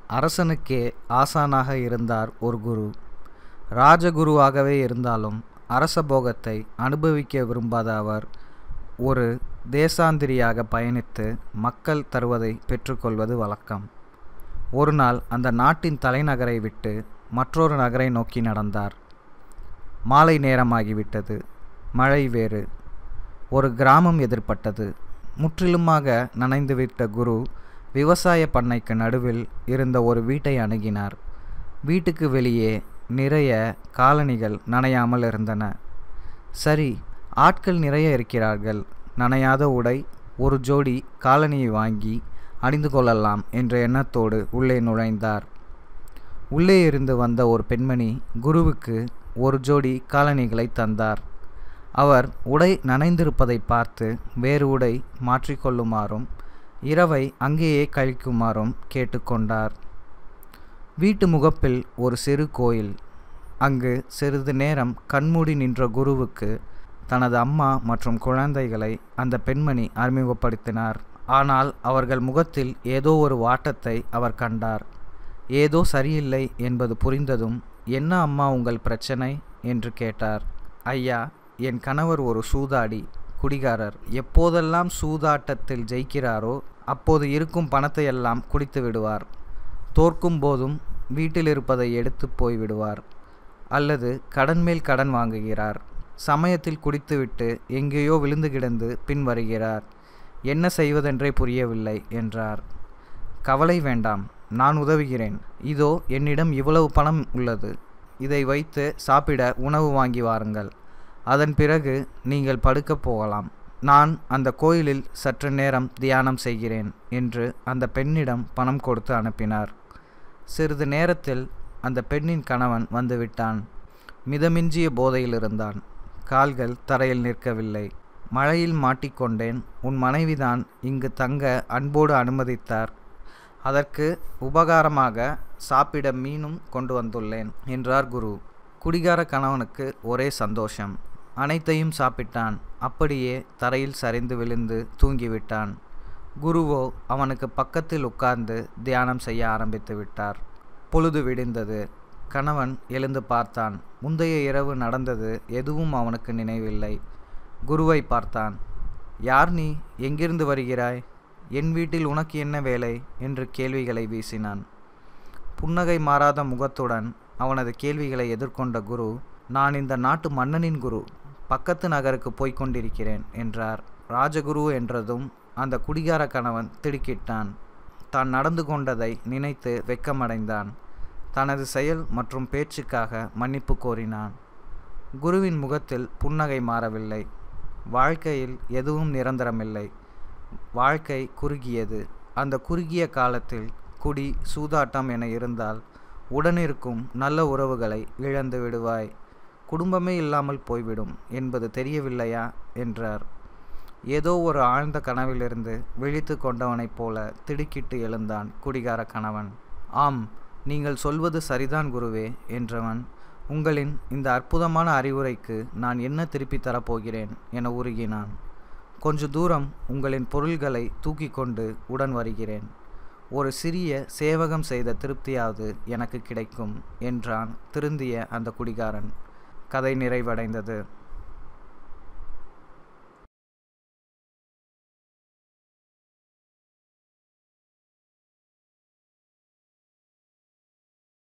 அரசனுக்கே ஆசானாக இருந்தார் ஒரு குரு ராஜகுருவாகவே இருந்தாலும் அரச போகத்தை அனுபவிக்க விரும்பாத அவர் ஒரு தேசாந்திரியாக பயணித்து மக்கள் தருவதை பெற்றுக்கொள்வது வழக்கம் ஒரு நாள் அந்த நாட்டின் தலைநகரை விட்டு மற்றொரு நகரை நோக்கி நடந்தார் மாலை நேரமாகிவிட்டது மழை வேறு ஒரு கிராமம் எதிர்பட்டது முற்றிலுமாக நனைந்துவிட்ட குரு விவசாய பண்ணைக்கு நடுவில் இருந்த ஒரு வீட்டை அணுகினார் வீட்டுக்கு வெளியே நிறைய காலணிகள் நனையாமல் இருந்தன சரி ஆட்கள் நிறைய இருக்கிறார்கள் நனையாத உடை ஒரு ஜோடி காலணியை வாங்கி அணிந்து கொள்ளலாம் என்ற எண்ணத்தோடு உள்ளே நுழைந்தார் உள்ளே இருந்து வந்த ஒரு பெண்மணி குருவுக்கு ஒரு ஜோடி காலணிகளை தந்தார் அவர் உடை நனைந்திருப்பதை பார்த்து வேறு உடை மாற்றிக்கொள்ளுமாறும் இரவை அங்கேயே கழிக்குமாறும் கேட்டுக்கொண்டார் வீட்டு முகப்பில் ஒரு சிறு கோயில் அங்கு சிறிது நேரம் கண்மூடி நின்ற குருவுக்கு தனது அம்மா மற்றும் குழந்தைகளை அந்த பெண்மணி அறிமுகப்படுத்தினார் ஆனால் அவர்கள் முகத்தில் ஏதோ ஒரு வாட்டத்தை அவர் கண்டார் ஏதோ சரியில்லை என்பது புரிந்ததும் என்ன அம்மா உங்கள் பிரச்சனை என்று கேட்டார் ஐயா என் கணவர் ஒரு சூதாடி குடிகாரர் எப்போதெல்லாம் சூதாட்டத்தில் ஜெயிக்கிறாரோ அப்போது இருக்கும் பணத்தை எல்லாம் குடித்து விடுவார் தோற்கும் போதும் வீட்டில் இருப்பதை எடுத்து போய் விடுவார் அல்லது கடன் மேல் கடன் வாங்குகிறார் சமயத்தில் குடித்துவிட்டு எங்கேயோ விழுந்து கிடந்து பின் வருகிறார் என்ன செய்வதென்றே புரியவில்லை என்றார் கவலை வேண்டாம் நான் உதவுகிறேன் இதோ என்னிடம் இவ்வளவு பணம் உள்ளது இதை வைத்து சாப்பிட உணவு வாங்கி வாருங்கள் அதன் பிறகு நீங்கள் படுக்கப் போகலாம் நான் அந்த கோயிலில் சற்று நேரம் தியானம் செய்கிறேன் என்று அந்த பெண்ணிடம் பணம் கொடுத்து அனுப்பினார் சிறிது நேரத்தில் அந்த பெண்ணின் கணவன் வந்துவிட்டான் மிதமிஞ்சிய போதையில் இருந்தான் கால்கள் தரையில் நிற்கவில்லை மழையில் மாட்டிக்கொண்டேன் உன் மனைவிதான் இங்கு தங்க அன்போடு அனுமதித்தார் அதற்கு உபகாரமாக சாப்பிட மீனும் கொண்டு வந்துள்ளேன் என்றார் குரு குடிகார கணவனுக்கு ஒரே சந்தோஷம் அனைத்தையும் சாப்பிட்டான் அப்படியே தரையில் சரிந்து விழுந்து தூங்கிவிட்டான் குருவோ அவனுக்கு பக்கத்தில் உட்கார்ந்து தியானம் செய்ய ஆரம்பித்து விட்டார் பொழுது விடிந்தது கணவன் எழுந்து பார்த்தான் முந்தைய இரவு நடந்தது எதுவும் அவனுக்கு நினைவில்லை குருவை பார்த்தான் யார் நீ எங்கிருந்து வருகிறாய் என் வீட்டில் உனக்கு என்ன வேலை என்று கேள்விகளை வீசினான் புன்னகை மாறாத முகத்துடன் அவனது கேள்விகளை எதிர்கொண்ட குரு நான் இந்த நாட்டு மன்னனின் குரு பக்கத்து நகருக்கு போய்க் கொண்டிருக்கிறேன் என்றார் ராஜகுரு என்றதும் அந்த குடிகார கணவன் திடுக்கிட்டான் தான் நடந்து கொண்டதை நினைத்து வெக்கமடைந்தான் தனது செயல் மற்றும் பேச்சுக்காக மன்னிப்பு கோரினான் குருவின் முகத்தில் புன்னகை மாறவில்லை வாழ்க்கையில் எதுவும் நிரந்தரமில்லை வாழ்க்கை குறுகியது அந்த குறுகிய காலத்தில் குடி சூதாட்டம் என இருந்தால் உடனிருக்கும் நல்ல உறவுகளை இழந்து விடுவாய் குடும்பமே இல்லாமல் போய்விடும் என்பது தெரியவில்லையா என்றார் ஏதோ ஒரு ஆழ்ந்த கனவிலிருந்து விழித்து கொண்டவனைப் போல திடுக்கிட்டு எழுந்தான் குடிகார கணவன் ஆம் நீங்கள் சொல்வது சரிதான் குருவே என்றவன் உங்களின் இந்த அற்புதமான அறிவுரைக்கு நான் என்ன திருப்பி தரப்போகிறேன் என உருகினான் கொஞ்ச தூரம் உங்களின் பொருள்களை தூக்கி கொண்டு உடன் வருகிறேன் ஒரு சிறிய சேவகம் செய்த திருப்தியாவது எனக்கு கிடைக்கும் என்றான் திருந்திய அந்த குடிகாரன் கதை நிறைவடைந்தது